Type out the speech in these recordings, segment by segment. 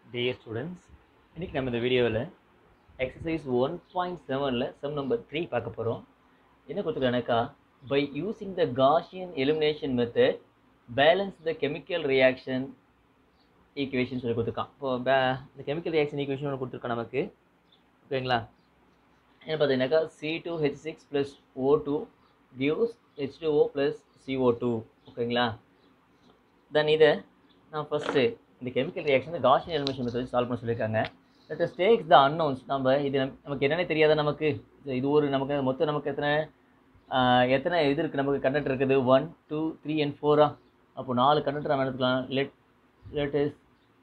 dear students இன்றைக்கி நம்ம இந்த வீடியோவில் எக்ஸசைஸ் ஒன் பாயிண்ட் செவனில் சம் நம்பர் த்ரீ பார்க்க போகிறோம் என்ன கொடுத்துருக்கானாக்கா by using the Gaussian elimination method balance the chemical reaction equation சொல்லி கொடுத்துருக்கான் இப்போ பே இந்த கெமிக்கல் ரியாக்ஷன் ஈக்குவேஷன் ஒன்று கொடுத்துருக்கான் நமக்கு ஓகேங்களா என்ன பார்த்தீங்கன்னாக்கா C two H six plus O two gives H two O plus CO two ஓகேங்களா தென் இதை நான் ஃபஸ்ட்டு இந்த chemical reaction Gaussian elimination method solve பண்ண சொல்லியிருக்காங்க let us takes the unknowns நம்ம இது நம்- நமக்கு என்னன்னே தெரியாத நமக்கு இது- இது ஒரு நமக்கு மொத்தம் நமக்கு எத்தனை ஆஹ், எத்தனை இது இருக்குது நமக்கு கண்டக்டர் இருக்குது ஒன் டூ த்ரீ அண்ட் ஃபோரா அப்போ நாலு கண்டக்டர் நம்ம எடுத்துக்கலாம் let let is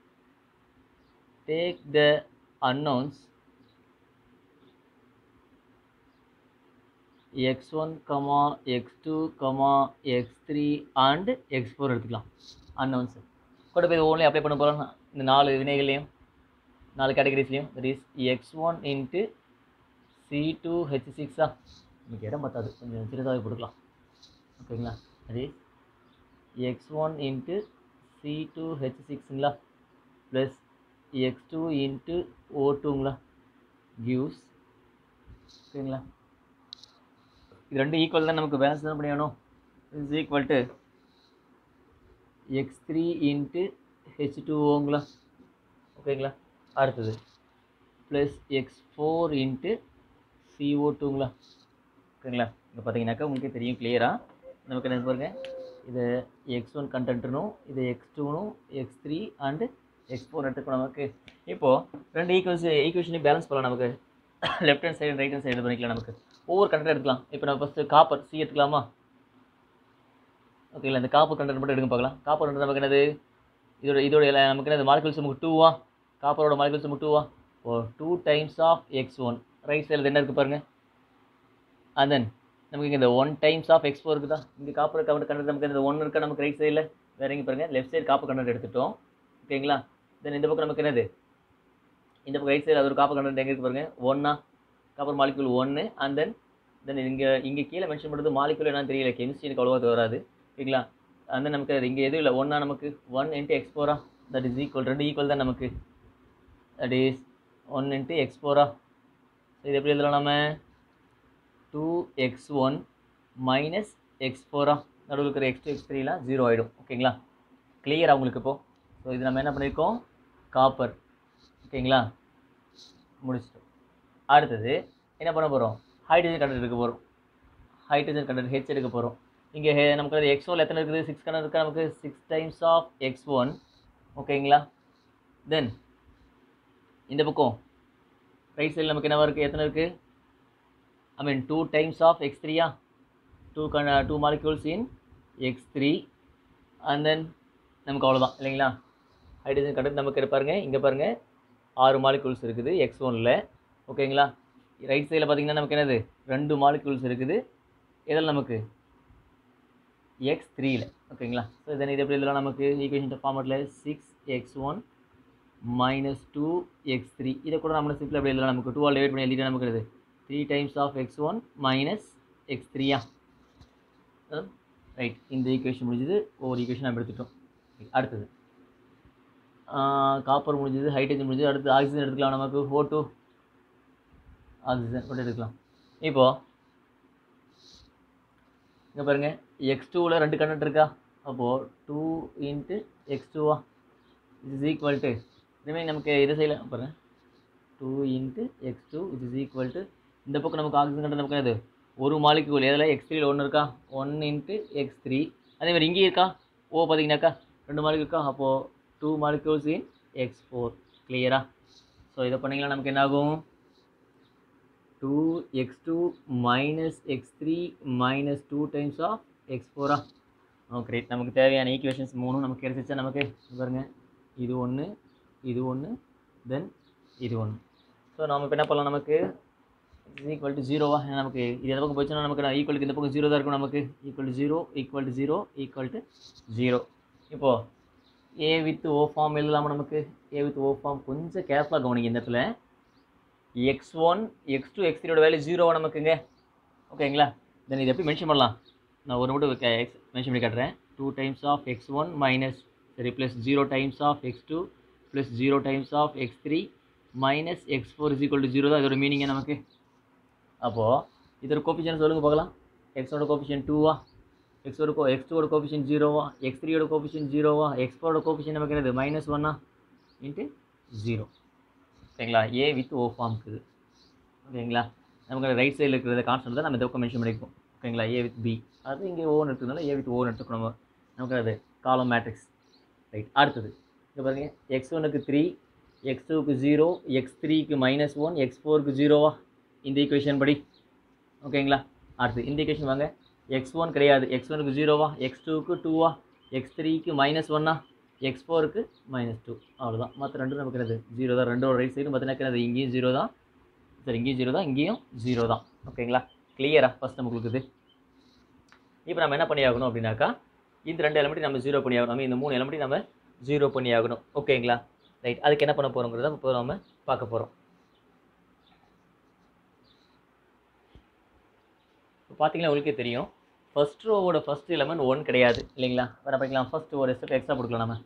take the unknowns x one comma x two comma x three and x four எடுத்துக்கலாம் அன்னோன்ஸ் கூட போய் ஓன்லி அப்ளை பண்ண போகிறோம் இந்த நாலு வினைகளையும் நாலு கேட்டகரிஸ்லையும் that is x one into C two H சிக்ஸா நமக்கு இடம் பத்தாது கொஞ்சம் சிறிதாக கொடுக்கலாம் ஓகேங்களா அது x one into C two H சிக்ஸுங்களா plus x two into O டூங்களா கிவ்ஸ் ஓகேங்களா இது ரெண்டு ஈக்குவல் தான் நமக்கு பேலன்ஸ் தான் பண்ணியானோ is equal to x three into H two ஓங்களா ஓகேங்களா அடுத்தது plus x four into CO டூங்களா ஓகேங்களா இங்கே பார்த்தீங்கன்னாக்கா உங்களுக்கே தெரியும் கிளியராக நமக்கு என்ன பாருங்க இது எக்ஸ் ஒன் கண்டென்ட்னும் இது எக்ஸ் டூனும் x three and x four எடுத்துக்கணும் நமக்கு இப்போது ரெண்டு ஈக்குவல்ஸ் ஈக்குவேஷனையும் பேலன்ஸ் பண்ணலாம் நமக்கு left hand side right hand side பண்ணிக்கலாம் நமக்கு ஒவ்வொரு கண்டென்ட் எடுக்கலாம் இப்போ நம்ம ஃபஸ்ட்டு காப்பர் சி எடுத்துக்கலாமா ஓகேங்களா இந்த காப்பர் கண்டென்ட் மட்டும் எடுங்க பார்க்கலாம் காப்பர் கண்டென்ட் நமக்கு என்னது இதோட இதோட எல்லாம் நமக்கு என்னது மாலிகுல்ஸ் நமக்கு டூவா காப்பரோட மாலிகுல்ஸ் நமக்கு டூவா O two times of X one right சைடில் என்ன இருக்குது பாருங்கள் and then நமக்கு இங்கே இந்த one times of x four இருக்குதா இங்கே காப்பர் கவுண்ட் கண்டென்ட் நமக்கு இந்த ஒன்று இருக்கா நமக்கு ரைட் சைடில் வேற எங்கே பாருங்கள் லெஃப்ட் சைடு காப்பர் கண்டென்ட் எடுத்துட்டோம் ஓகேங்களா தென் இந்த பக்கம் நமக்கு என்னது இந்த பக்கம் ரைட் சைடு அது ஒரு காப்பர் கண்டென்ட் எங்கே இருக்கு பாருங்க ஒன்னா காப்பர் மாலிகுல் ஒன்று அண்ட் தென் தென் இங்கே இங்கே கீழே மென்ஷன் பண்ணுறது மாலிகுல் என்னன்னு தெரியல கெமிஸ்ட்ரி எனக்கு அவ்வளோவா வராது ஓகேங்களா and then நமக்கு அது இங்கே எதுவும் இல்லை ஒன்றா நமக்கு ஒன் இன்ட்டு எக்ஸ் ஃபோரா தட் இஸ் ஈக்குவல் ரெண்டு ஈக்குவல் தான் நமக்கு that is one into x ஃபோரா இது எப்படி எழுதலாம் நம்ம two x one minus x ஃபோரா நடுவில் இருக்கிற எக்ஸ் டூ எக்ஸ் த்ரீலாம் ஜீரோ ஆகிடும் ஓகேங்களா கிளியர் உங்களுக்கு இப்போது ஸோ இது நம்ம என்ன பண்ணியிருக்கோம் காப்பர் ஓகேங்களா முடிச்சிட்டோம் அடுத்தது என்ன பண்ண போகிறோம் ஹைட்ரஜன் கண்டென்ட் எடுக்க போகிறோம் ஹைட்ரஜன் கண்டென்ட் ஹெச் எடுக்க போகிறோம் இங்கே நமக்கு அது எக்ஸ் ஒன் எத்தனை இருக்குது சிக்ஸ் கண்டென்ட் இருக்கா நமக்கு six times of X one ஓகேங்களா தென் இந்த பக்கம் ரைட் சைடில் நமக்கு என்னவா இருக்குது எத்தனை இருக்குது I mean two times of x த்ரீயா two can two molecules in x three and then நமக்கு அவ்வளோதான் இல்லைங்களா ஹைட்ரஜன் கண்டென்ட் நமக்கு இருக்கு பாருங்க இங்கே பாருங்கள் ஆறு மாலிக்யூல்ஸ் இருக்குது எக்ஸ் ஒனில் ஓகேங்களா ரைட் சைடில் பார்த்தீங்கன்னா நமக்கு என்னது ரெண்டு மாலிக்யூல்ஸ் இருக்குது இதில் நமக்கு எக்ஸ் த்ரீயில் ஓகேங்களா ஸோ தென் இது எப்படி இதெல்லாம் நமக்கு ஈக்குவேஷன் ஃபார்மேட்டில் six x one minus two x three இதை கூட நம்ம சிம்பிள் எப்படி எழுதலாம் நமக்கு டூ ஆல் டிவைட் பண்ணி எழுதிட்டா நமக்கு இது three times of X one minus x த்ரீயா ரைட் இந்த ஈக்குவேஷன் முடிஞ்சது ஒவ்வொரு ஈக்குவேஷன் நம்ம எடுத்துட்டோம் அடுத்தது காப்பர் முடிஞ்சது ஹைட்ரஜன் முடிஞ்சது அடுத்து ஆக்சிஜன் எடுத்துக்கலாம் நமக்கு ஓ டூ ஆக்சிஜன் மட்டும் எடுக்கலாம் இப்போது இங்கே பாருங்கள் எக்ஸ் டூவில் ரெண்டு கண்டக்ட் இருக்கா அப்போது டூ இன்ட்டு எக்ஸ் டூவா இஸ் ஈக்குவல் டு இதுமாதிரி நமக்கு இதை செய்யலாம் பாருங்கள் two into x two it is equal to இந்த பக்கம் நமக்கு ஆக்சிஜன் கண்டென்ட் நமக்கு என்னது ஒரு மாலிக்யூல் எதில் எக்ஸ் த்ரீல ஒன்று இருக்கா ஒன் இன்ட்டு எக்ஸ் த்ரீ அதே மாதிரி இங்கேயும் இருக்கா ஓ பார்த்தீங்கன்னாக்கா ரெண்டு மாலிக்யூல் இருக்கா அப்போது two molecules in x four கிளியரா ஸோ இதை பண்ணிங்கன்னா நமக்கு என்ன ஆகும் two x two minus x three minus two times of x ஃபோரா ஓகே ரைட் நமக்கு தேவையான ஈக்குவேஷன்ஸ் மூணும் நமக்கு கிடைச்சிச்சா நமக்கு இங்க பாருங்க இது ஒன்று இது ஒன்று தென் இது ஒன்று ஸோ நம்ம இப்போ என்ன பண்ணலாம் நமக்கு இஸ் ஈக்குவல் டு ஜீரோவா ஏன்னா நமக்கு இது எந்த பக்கம் போச்சுன்னா நமக்கு ஈக்குவலுக்கு இந்த பக்கம் ஜீரோ தான் இருக்கும் நமக்கு equal to zero equal to zero equal to zero இப்போது ஏ வித் ஓ ஃபார்ம் எழுதலாமா நமக்கு ஏ வித் ஓ ஃபார்ம் கொஞ்சம் கேர்ஃபுல்லாக கவனிங்க இந்த இடத்துல x one x two x த்ரீயோட வேல்யூ ஜீரோவா நமக்குங்க ஓகேங்களா தென் இது எப்படி மென்ஷன் பண்ணலாம் நான் ஒரு மட்டும் மென்ஷன் பண்ணி காட்டுறேன் two times of X one minus சரி plus zero times of x two plus zero times of x three minus x four is equal to zero தான் இதோட மீனிங்கே நமக்கு அப்போது இதோட கோபிஷன் சொல்லுங்கள் பார்க்கலாம் எக்ஸோட கோபிஷன் டூவா எக்ஸோட கோ எக்ஸ் டூவோட கோபிஷன் ஜீரோவா எக்ஸ் த்ரீயோட கோபிஷன் ஜீரோவா எக்ஸ் ஃபோரோட கோபிஷன் நமக்கு என்னது மைனஸ் ஒன்னா இன்ட்டு ஜீரோ ஓகேங்களா ஏ வித் ஓ ஃபார்முக்கு இது ஓகேங்களா நமக்கு ரைட் சைடில் இருக்கிறத கான்ஸ்டன்ட் தான் நம்ம இந்த பக்கம் மென்ஷன் பண்ணியிருக்கோம் ஓகேங்களா ஏ வித் பி அது இங்கே ஓன்னு எடுத்துக்கனால ஏ வித் ஓன்னு எடுத்துக்கணும் நம்ம நமக்கு அது காலம் மேட்ரிக்ஸ் ரைட் அடுத்தது இங்கே பாருங்கள் எக்ஸ் ஒனுக்கு த்ரீ எக்ஸ் டூக்கு ஜீரோ எக்ஸ் த்ரீக்கு மைனஸ் ஒன் எக்ஸ் ஃபோருக்கு ஜீரோவா இந்த ஈக்குவேஷன் படி ஓகேங்களா அடுத்து இந்த ஈக்குவேஷன் வாங்க எக்ஸ் ஒன் கிடையாது எக்ஸ் ஒனுக்கு ஜீரோவா எக்ஸ் டூக்கு டூவா எக்ஸ் த்ரீக்கு மைனஸ் ஒன்னா எக்ஸ் ஃபோருக்கு மைனஸ் டூ அவ்வளோதான் மற்ற ரெண்டும் நமக்கு என்னது ஜீரோ தான் ரெண்டோட ரைட் சைடு பார்த்தீங்கன்னா என்னது இங்கேயும் ஜீரோ தான் சரி இங்கேயும் ஜீரோ தான் இங்கேயும் ஜீரோ தான் ஓகேங்களா கிளியரா ஃபஸ்ட் நமக்கு இது இப்போ நம்ம என்ன பண்ணி ஆகணும் அப்படின்னாக்கா இந்த ரெண்டு எலமெண்ட்டையும் நம்ம ஜீரோ பண்ணி ஆகணும் I mean, இந்த மூணு எலமெண்ட்டையும் நம்ம ஜீரோ பண்ணி ஆகணும் ஓகேங்களா ரைட் அதுக்கு என்ன பண்ண போகிறோங்கிறத இப்போ நம்ம பார்க்க போகிறோம் இப்போ பார்த்தீங்கன்னா உங்களுக்கே தெரியும் ஃபர்ஸ்ட் ரோவோட ஃபர்ஸ்ட் எலமெண்ட் ஒன் கிடையாது இல்லைங்களா வேற படிக்கலாம் ஃபர்ஸ்ட் ஒரு ஸ்டெப் எக்ஸ்ட்ரா கொடுக்கலாம் நம்ம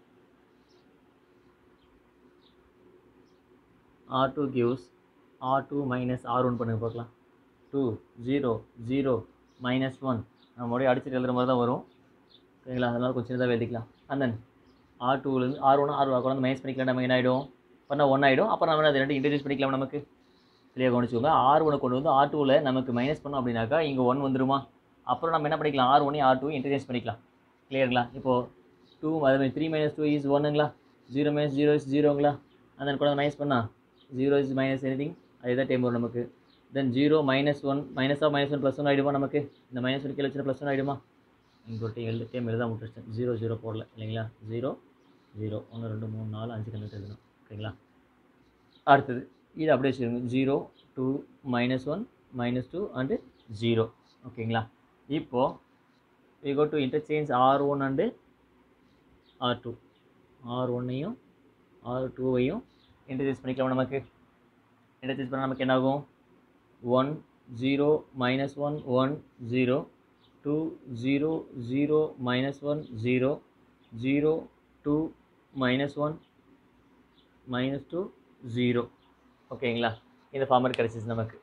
R two gives R two minus R one பண்ணுங்க பார்க்கலாம் two zero zero minus one நம்ம மறுபடியும் அடிச்சுட்டு எழுதுற மாதிரி தான் வரும் ஓகேங்களா அதனால் கொஞ்சம் சின்னதாக எழுதிக்கலாம் அண்ட் தென் ஆர் டூலேருந்து ஆர் ஒன் ஆர் கொண்டு மைனஸ் பண்ணிக்கலாம் நம்ம என்ன ஆகிடும் பண்ணால் ஒன் ஆகிடும் அப்புறம் நம்ம அது ரெண்டு இன்ட்ரடியூஸ் பண்ணிக்கலாம் நமக்கு சரியாக கவனிச்சுக்கோங்க ஆர் ஒனை கொண்டு வந்து ஆர் டூவில் நமக்கு மைனஸ் பண்ணோம் அப்படின்னாக்கா இங்கே ஒன் வந்துருமா அப்புறம் நம்ம என்ன பண்ணிக்கலாம் ஆர் ஒன்னையும் ஆர் டூ இன்ட்ரடியூஸ் பண்ணிக்கலாம் கிளியருங்களா இப்போது டூ அதே த்ரீ மைனஸ் டூ இஸ் ஒன்னுங்களா ஜீரோ மைனஸ் ஜீரோ இஸ் ஜீரோங்களா அந்த கூட மைனஸ் பண்ணால் ஜீரோ இஸ் மைனஸ் எனிதிங் அதுதான் டைம் வரும் நமக்கு then zero minus one minus of minus one plus one ஆகிடுமா நமக்கு இந்த மைனஸ் ஒன் கீழே வச்சு ப்ளஸ் ஒன் ஆகிடுமா இங்கே ஒரு டைம் எழுது டைம் எழுத முடிச்சிட்டேன் ஜீரோ ஜீரோ போடல இல்லைங்களா ஜீரோ ஜீரோ ஒன்று ரெண்டு மூணு நாலு அஞ்சு கல்லிட்டு எழுதணும் ஓகேங்களா அடுத்தது இது அப்படியே வச்சுருங்க zero two minus one minus two and zero ஓகேங்களா இப்போது we go to interchange R one and R two R ஒன்னையும் ஆர் டூவையும் இன்டர்சேஞ்ச் பண்ணிக்கலாம் நமக்கு இன்டர்சேஞ்ச் பண்ணால் நமக்கு என்ன ஆகும் one zero minus one one zero two zero zero minus one zero zero two minus one minus two zero ஓகேங்களா இந்த ஃபார்மட் கிடச்சிச்சு நமக்கு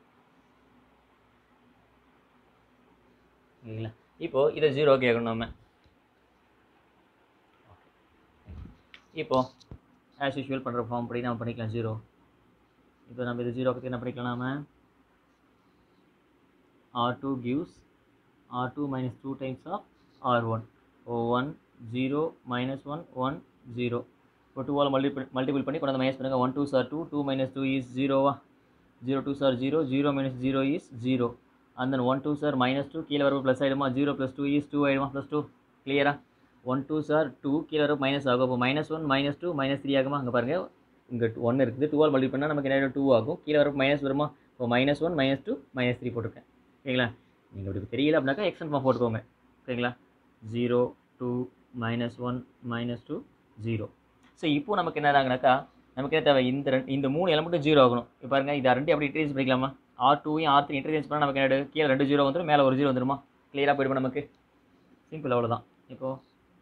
ஓகேங்களா இப்போது இதை ஜீரோ கேட்கணும் நம்ம இப்போது ஆஸ் யூஷுவல் பண்ணுற ஃபார்ம் படி நம்ம பண்ணிக்கலாம் ஜீரோ இப்போ நம்ம இது ஜீரோக்கு என்ன பண்ணிக்கலாம் நாம R two gives R two minus two times of R one oh one zero minus one one zero இப்போ டூவால் மல்டிபிள் மல்டிபிள் பண்ணி கொண்டு வந்து மைனஸ் பண்ணுங்கள் one two sir two two minus two is ஜீரோவா zero two sir zero zero minus zero is zero and then one two sir minus two கீழே வரப்போ plus ஆகிடுமா zero plus two is two ஆகிடுமா plus two கிளியரா one two sir two கீழே வரப்போ minus ஆகும் அப்போ minus one minus two minus three ஆகுமா அங்கே பாருங்கள் இங்கே ஒன்று இருக்குது டூவால் மல்டிபிள் பண்ணால் நமக்கு என்ன டூ ஆகும் கீழே வரப்போ மைனஸ் வருமா இப்போ minus one minus two minus three போட்டிருக்கேன் ஓகேங்களா நீங்கள் அப்படி தெரியல அப்படின்னாக்கா எக்ஸ்டன் ஃபார்ம் போட்டுக்கோங்க ஓகேங்களா zero two minus one minus two zero so இப்போ நமக்கு என்ன ஆகுனாக்கா நமக்கு என்ன தேவை இந்த ரெண்டு இந்த மூணு எலமெண்ட்டும் ஜீரோ ஆகணும் இப்போ பாருங்க இதை ரெண்டு அப்படி இன்டர்சேஞ்ச் பண்ணிக்கலாமா ஆர் டூவையும் ஆர் த்ரீ இன்டர்சேஞ்ச் பண்ணால் நமக்கு என்ன கீழே ரெண்டு ஜீரோ வந்துடும் மேலே ஒரு ஜீரோ வந்துருமா கிளியராக போயிடுமா நமக்கு சிம்பிள் அவ்வளோதான் இப்போது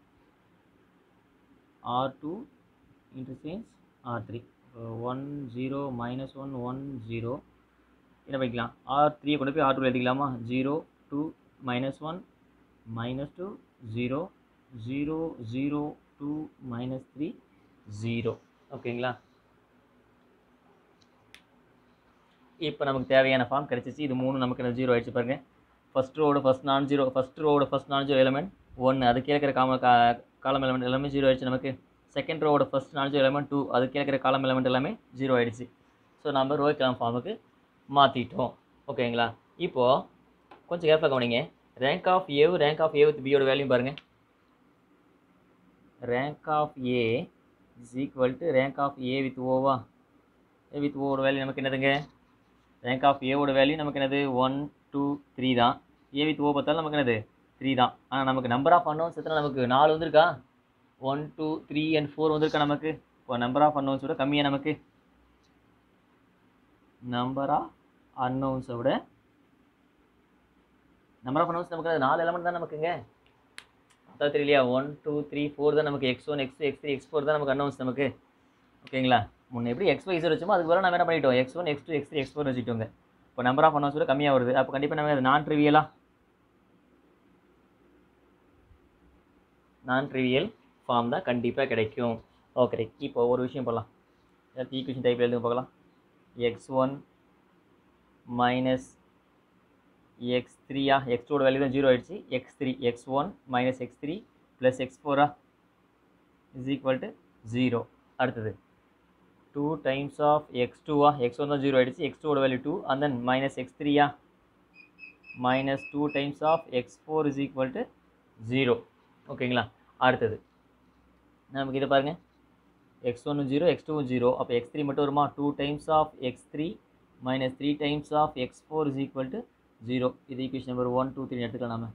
R two interchange R three one zero minus one one zero என்ன பண்ணிக்கலாம் ஆர் த்ரீயை கொண்டு போய் ஆர் டூ எழுதிக்கலாமா zero two minus one minus two zero zero zero two minus three zero ஓகேங்களா இப்போ நமக்கு தேவையான ஃபார்ம் கிடச்சிச்சு இது மூணு நமக்கு என்ன ஜீரோ ஆயிடுச்சு பாருங்க ஃபஸ்ட் ரோடு ஃபஸ்ட் நான் ஜீரோ ஃபஸ்ட் ரோடு ஃபஸ்ட் நான் ஜீரோ எலமெண்ட் ஒன்று அது கேட்குற காம கா காலம் எலமெண்ட் எல்லாமே ஜீரோ ஆயிடுச்சு நமக்கு செகண்ட் ரோவோட first non zero element two அது கேட்குற காலம் எலமெண்ட் எல்லாமே ஜீரோ ஆயிடுச்சு ஸோ நம்ம ரோய் கிளாம் ஃபார்முக்கு மாற்றிட்டோம் ஓகேங்களா இப்போது கொஞ்சம் கேர்ஃபுல்லாக கவனிங்க ரேங்க் ஆஃப் ஏவு ரேங்க் ஆஃப் ஏ வித் பியோட வேல்யூ பாருங்கள் rank of A is equal to rank of A with ஓவா ஏ வித் ஓவோட வேல்யூ நமக்கு என்னதுங்க ரேங்க் ஆஃப் ஏவோட வேல்யூ நமக்கு என்னது ஒன் டூ த்ரீ தான் ஏ வித் ஓ பார்த்தாலும் நமக்கு என்னது த்ரீ தான் ஆனால் நமக்கு நம்பர் ஆஃப் அன்னோன்ஸ் எத்தனை நமக்கு நாலு வந்திருக்கா one two three and four வந்திருக்கா நமக்கு இப்போ நம்பர் ஆஃப் அன்னோன்ஸ் விட கம்மியாக நமக்கு நம்பர் ஆஃப் அன்னோன்ஸை விட நம்பர் ஆஃப் அன்னோன்ஸ் நமக்கு நாலு எலமெண்ட் தான் நமக்குங்க அதான் தெரியலையா ஒன் டூ த்ரீ ஃபோர் தான் நமக்கு x one x x three x four தான் நமக்கு அன்னோன்ஸ் நமக்கு ஓகேங்களா முன்ன எப்படி எக்ஸ் ஒய் வச்சோமோ அதுக்கு பதிலாக நம்ம என்ன பண்ணிட்டோம் x one x two x three x four வச்சுட்டோங்க இப்போ நம்பர் ஆஃப் அன்னோன்ஸ் கூட கம்மியாக வருது அப்போ கண்டிப்பாக நம்ம நான் ட்ரிவியலா நான் ட்ரிவியல் ஃபார்ம் தான் கண்டிப்பாக கிடைக்கும் ஓகே இப்போ ஒரு விஷயம் போடலாம் ஈக்குவேஷன் டைப் எழுதுங்க பார்க்கலாம் எக்ஸ் ஒன் மைனஸ் எக்ஸ் த்ரீயா எக்ஸ் டூட வேல்யூ தான் ஜீரோ ஆயிடுச்சு x three x one minus x three plus x ஃபோரா இஸ் ஈக்குவல் டு ஜீரோ அடுத்தது டூ டைம்ஸ் ஆஃப் எக்ஸ் டூவா எக்ஸ் ஒன் தான் ஜீரோ ஆயிடுச்சு எக்ஸ் டூவோட value two and then minus x த்ரீயா minus two times of x four is equal to zero ஓகேங்களா அடுத்தது நமக்கு இதை பாருங்கள் எக்ஸ் ஒன்று ஜீரோ எக்ஸ் டூவும் ஜீரோ அப்போ எக்ஸ் த்ரீ மட்டும் வருமா two times of x three minus three times of x four is equal to zero இது equation number one two three எடுத்துக்கலாம் நம்ம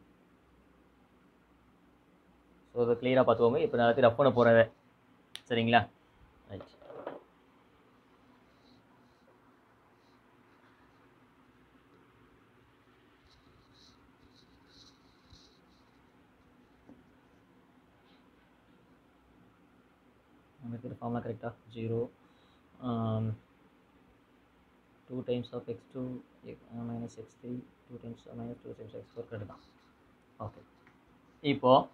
ஸோ அதை கிளியராக பார்த்துக்கோங்க இப்போ நான் எல்லாத்தையும் ரஃப் பண்ண போகிறேன் சரிங்களா ரைட் நமக்கு இது ஃபார்முலா கரெக்டாக zero two times of x two minus x three two times minus two times x four correct தான் ஓகே இப்போது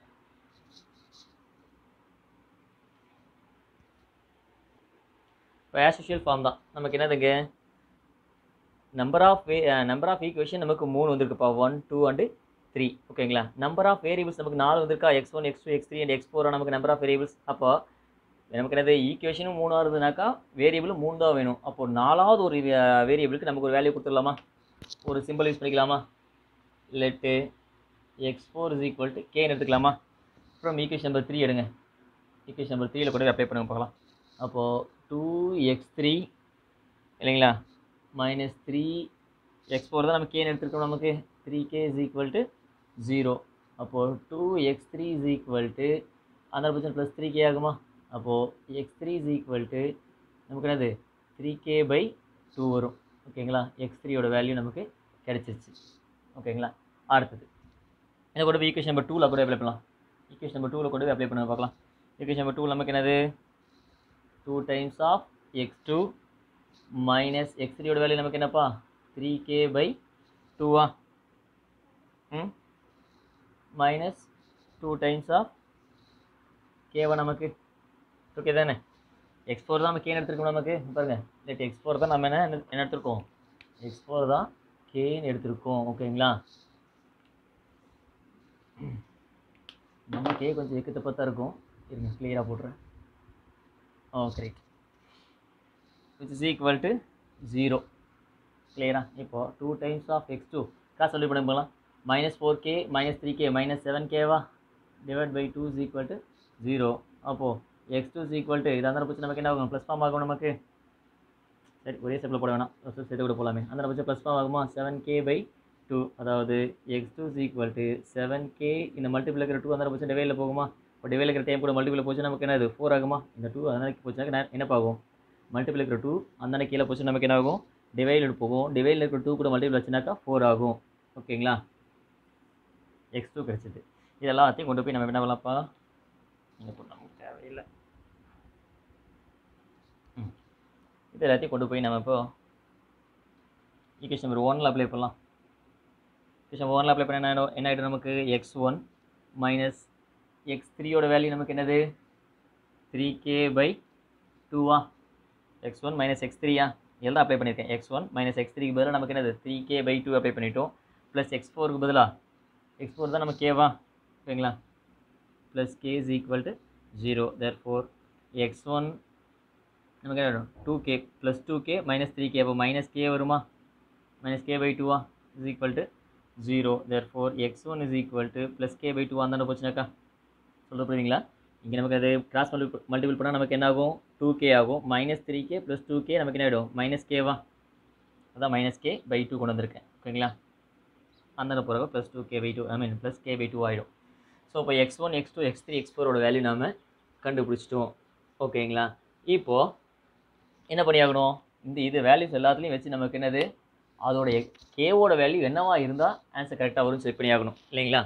இப்போ ஆஸ் யூஷுவல் ஃபார்ம் தான் நமக்கு என்னதுங்க number of way number of equation நமக்கு மூணு வந்திருக்குப்பா ஒன் டூ அண்டு த்ரீ ஓகேங்களா நம்பர் ஆஃப் வேரியபிள்ஸ் நமக்கு நாலு வந்திருக்கா x one x two x three and x four நமக்கு நம்பர் ஆஃப் வேரியபிள்ஸ் அப்போ நமக்கு என்னது ஈக்குவேஷனும் மூணாக இருந்ததுனாக்கா வேரியபிளும் மூணு தான் வேணும் அப்போ நாலாவது ஒரு வேரியபிளுக்கு நமக்கு ஒரு வேல்யூ கொடுத்துடலாமா ஒரு சிம்பிள் யூஸ் பண்ணிக்கலாமா let x four is equal to கேன்னு எடுத்துக்கலாமா அப்புறம் ஈக்குவேஷன் நம்பர் த்ரீ எடுங்க ஈக்குவேஷன் நம்பர் த்ரீயில் கூட அப்ளை பண்ணுங்க பார்க்கலாம் அப்போது டூ எக்ஸ் த்ரீ இல்லைங்களா மைனஸ் த்ரீ எக்ஸ் ஃபோர் தான் நம்ம கேன்னு எடுத்துருக்கோம் நமக்கு three k is equal to zero அப்போது two x three is equal to hundred percent plus three k ஆகுமா அப்போது x three is equal to நமக்கு என்னது த்ரீ கே பை டூ வரும் ஓகேங்களா எக்ஸ் த்ரீயோட வேல்யூ நமக்கு கிடச்சிருச்சு ஓகேங்களா அடுத்தது இதை கூட ஈக்குவேஷன் நம்பர் டூவில் கூட அப்ளை பண்ணலாம் ஈக்குவேஷன் நம்பர் டூவில் கூட அப்ளை பண்ண பார்க்கலாம் ஈக்குவேஷன் நம்பர் டூ நமக்கு என்னது two times of x two minus x த்ரீயோட வேல்யூ நமக்கு என்னப்பா த்ரீ கே பை டூவா ம் மைனஸ் டூ டைம்ஸ் ஆஃப் கேவா நமக்கு ஓகே தானே எக்ஸ் ஃபோர் தான் நம்ம கேன்னு எடுத்துருக்கோம் நமக்கு பாருங்கள் லேட் எக்ஸ் ஃபோர் தான் நம்ம என்ன என்ன எடுத்திருக்கோம் எக்ஸ் ஃபோர் தான் கேன்னு எடுத்திருக்கோம் ஓகேங்களா நம்ம கே கொஞ்சம் எக்கு தப்பாக தான் இருக்கும் இருங்க கிளியராக போடுறேன் okay right which is equal to zero கிளியரா இப்போ two times of x two காசு சொல்லி பண்ண போகலாம் minus four k minus three k minus seven கேவா divide by two is equal to zero அப்போது x two is equal to இது அந்த பட்சம் நமக்கு என்ன ஆகும் ப்ளஸ் ஃபார்ம் ஆகும் நமக்கு சரி ஒரே ஸ்டெப்பில் போட வேணாம் ஃபஸ்ட்டு சேர்த்து கூட போகலாமே அந்த பட்சம் ப்ளஸ் ஃபார்ம் ஆகுமா செவன் கே பை டூ அதாவது x two is equal to seven k இந்த மல்டிபிள் இருக்கிற டூ அந்த பட்சம் டிவைடில் போகுமா இப்போ டிவைடில் இருக்கிற டைம் கூட மல்டிபிள் போச்சு நமக்கு என்னது ஃபோர் ஆகுமா இந்த டூ அந்த போச்சுனாக்க என்ன ஆகும் மல்டிபிள் இருக்கிற டூ அந்த கீழே போச்சு நமக்கு என்ன ஆகும் டிவைடில் போகும் டிவைடில் இருக்கிற டூ கூட மல்டிபிள் வச்சுனாக்கா ஃபோர் ஆகும் ஓகேங்களா எக்ஸ் டூ கிடச்சிது இதெல்லாத்தையும் கொண்டு போய் நம்ம என்ன பண்ணலாம்ப்பா இங்கே போட்டு நமக்கு தேவையில்லை ம் இது எல்லாத்தையும் கொண்டு போய் நம்ம இப்போ ஈக்குவேஷன் நம்பர் ஒனில் அப்ளை பண்ணலாம் ஈக்குவேஷன் ஒனில் அப்ளை பண்ண என்ன ஆயிடும் என்ன ஆகிடும் நமக்கு எக்ஸ் ஒன் மைனஸ் எக்ஸ் த்ரீயோட வேல்யூ நமக்கு என்னது த்ரீ கே பை டூவா எக்ஸ் ஒன் மைனஸ் எக்ஸ் த்ரீயா எல்லாம் அப்ளை பண்ணியிருக்கேன் எக்ஸ் ஒன் மைனஸ் எக்ஸ் த்ரீக்கு பதிலாக நமக்கு என்னது three k by two apply பண்ணிட்டோம் ப்ளஸ் எக்ஸ் ஃபோருக்கு பதிலாக எக்ஸ் ஃபோர் தான் நம்ம கேவா ஓகேங்களா plus k is equal to zero therefore x one நமக்கு என்ன two k plus two k minus three k அப்போ மைனஸ் கே வருமா மைனஸ் கே பை டூவா is equal to zero therefore x one is equal to plus k by two அந்த போச்சுனாக்கா சொல்ல புரியுதுங்களா இங்கே நமக்கு அது கிராஸ் மல்டி மல்டிபிள் பண்ணால் நமக்கு என்ன ஆகும் டூ கே ஆகும் minus three k plus two k நமக்கு என்ன ஆகிடும் மைனஸ் கேவா அதான் மைனஸ் கே பை டூ கொண்டு வந்திருக்கேன் ஓகேங்களா அந்த போகிறப்ப plus two k by two I mean plus k by two ஆகிடும் ஸோ இப்போ x one x two x three x ஃபோரோட வேல்யூ நாம் கண்டுபிடிச்சிட்டோம் ஓகேங்களா இப்போது என்ன பண்ணியாகணும் இந்த இது வேல்யூஸ் எல்லாத்துலேயும் வச்சு நமக்கு என்னது அதோட கேவோட வேல்யூ என்னவா இருந்தால் ஆன்சர் கரெக்டாக வரும் செக் பண்ணி ஆகணும் இல்லைங்களா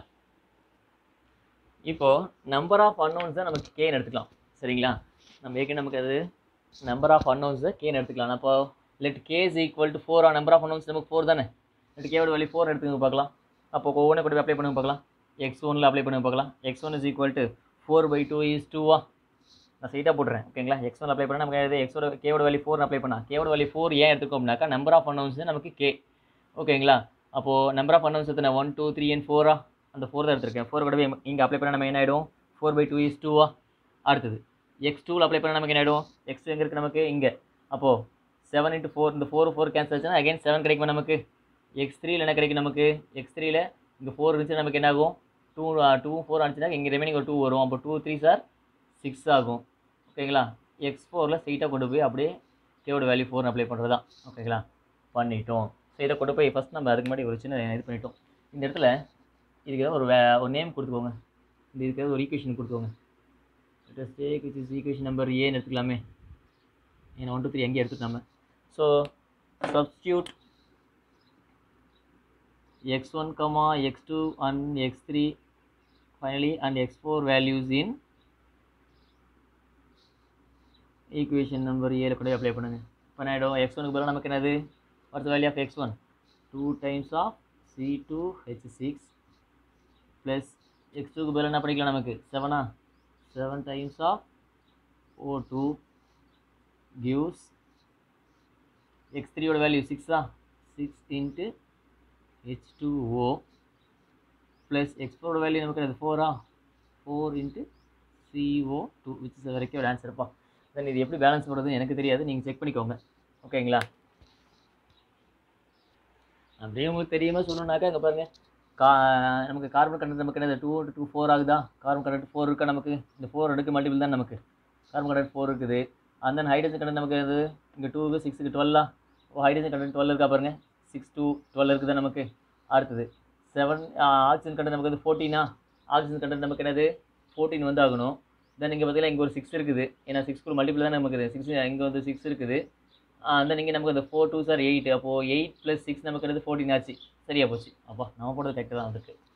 இப்போது நம்பர் ஆஃப் அன்னோன்ஸ் தான் நமக்கு கேன்னு எடுத்துக்கலாம் சரிங்களா நம்ம ஏற்கனவே நமக்கு அது நம்பர் ஆஃப் அன்னோன்ஸை கேன்னு எடுத்துக்கலாம் அப்போ let k is equal to four number of unknowns நமக்கு ஃபோர் தானே லெட் கேவோட வேல்யூ ஃபோர் எடுத்துங்க பார்க்கலாம் அப்போ ஒவ்வொன்றை கூட அப்ளை பண்ணுங்க பார்க்கலாம் எக்ஸ் ஒனில் அப்ளை பண்ணுங்க பார்க்கலாம் x one is equal to four by two is டூவா நான் சைட்டாக போட்டுறேன் ஓகேங்களா எக்ஸ் ஒன் அப்ளை பண்ணால் நமக்கு எது எக்ஸோட கேவோட வேல்யூ ஃபோர் அப்ளை பண்ணால் கேவோட வேல்யூ ஃபோர் ஏன் எடுத்துக்கோம்னாக்கா நம்பர் ஆஃப் அன்னோன்ஸ் நமக்கு கே ஓகேங்களா அப்போது நம்பர் ஆஃப் அன்னோன்ஸ் எத்தனை ஒன் டூ த்ரீ அண்ட் ஃபோரா அந்த ஃபோர் தான் எடுத்திருக்கேன் ஃபோர் கூடவே இங்கே அப்ளை பண்ணால் நம்ம என்ன ஆகிடும் ஃபோர் பை டூ இஸ் டூவா அடுத்தது எக்ஸ் டூவில் அப்ளை பண்ணால் நமக்கு என்ன ஆகிடும் எக்ஸ் எங்கே இருக்குது நமக்கு இங்கே அப்போது செவன் இன்ட்டு ஃபோர் இந்த ஃபோர் ஃபோர் கேன்சல் ஆச்சுன்னா அகைன் செவன் கிடைக்குமா நமக்கு எக்ஸ் த்ரீயில் என்ன கிடைக்கும் நமக்கு எக்ஸ் த்ரீயில் இங்கே ஃபோர் இருந்துச்சு நமக்கு என்ன ஆகும் டூ டூ ஃபோர் ஆச்சுன்னா இங்கே ரிமைனிங் ஒரு டூ வரும் அப்போ டூ த்ரீ சார் சிக்ஸ் ஆகும் ஓகேங்களா எக்ஸ் ஃபோரில் ஸ்ட்ரைட்டாக கொண்டு போய் அப்படியே கேவோட வேல்யூ ஃபோர்னு அப்ளை பண்ணுறது தான் ஓகேங்களா பண்ணிட்டோம் ஸோ இதை கொண்டு போய் ஃபஸ்ட் நம்ம அதுக்கு முன்னாடி ஒரு சின்ன இது பண்ணிட்டோம் இந்த இடத்துல இதுக்கு ஏதாவது ஒரு வே ஒரு நேம் கொடுத்துக்கோங்க இந்த இதுக்கு ஏதாவது ஒரு ஈக்குவேஷன் கொடுத்துக்கோங்க take which is equation number ஏன்னு எடுத்துக்கலாமே ஏன்னா ஒன் டூ த்ரீ எங்கே எடுத்துக்கலாமே so substitute x1 comma x2 and x3 finally and x4 values in equation number ஏல கூட அப்ளை பண்ணுங்க இப்போ நான் ஆகிடும் எக்ஸ் ஒனுக்கு பதிலாக நமக்கு என்னது what's value of X one two times of C two H six plus X டூக்கு பதிலாக என்ன பண்ணிக்கலாம் நமக்கு செவனா seven times of O two gives X த்ரீயோட வேல்யூ சிக்ஸா six into H two O plus export value நமக்கு அது ஃபோரா four into CO two which is வரைக்கும் ஒரு ஆன்சர்ப்பா தென் இது எப்படி பேலன்ஸ் பண்ணுறதுன்னு எனக்கு தெரியாது நீங்கள் செக் பண்ணிக்கோங்க ஓகேங்களா அப்படியே உங்களுக்கு தெரியுமா சொல்லணுன்னாக்கா இங்கே பாருங்கள் கா நமக்கு கார்பன் கண்டென்ட் நமக்கு என்னது டூ டூ ஃபோர் ஆகுதா கார்பன் கண்டென்ட் ஃபோர் இருக்கா நமக்கு இந்த ஃபோர் எடுக்க மல்டிபிள் தான் நமக்கு கார்பன் கண்டென்ட் ஃபோர் இருக்குது அந்த தென் ஹைட்ரஜன் கண்டென்ட் நமக்கு எது இங்கே டூக்கு சிக்ஸுக்கு டுவெல்லா ஹைட்ரஜன் கண்டென்ட் டுவெல் இருக்கா பாருங்கள் சிக்ஸ் டூ டுவெல் இருக்குது நமக்கு அடுத்தது செவன் ஆக்சிஜன் கண்டென்ட் நமக்கு வந்து ஃபோர்டீனா ஆக்சிஜன் கண்டென்ட் நமக்கு என்னது ஃபோர்டீன் வந்து ஆகணும் தென் இங்கே பார்த்தீங்கன்னா இங்கே ஒரு சிக்ஸ் இருக்குது ஏன்னா சிக்ஸ் கூட மல்டிபிள் தான் நமக்கு சிக்ஸ் இங்கே வந்து சிக்ஸ் இருக்குது தென் இங்கே நமக்கு அந்த ஃபோர் டூ சார் எயிட் அப்போது எயிட் ப்ளஸ் சிக்ஸ் நமக்கு என்னது ஃபோர்டீன் ஆச்சு சரியா போச்சு அப்பா நம்ம போடுறது கரெக்டாக தான் வந்துருக்கு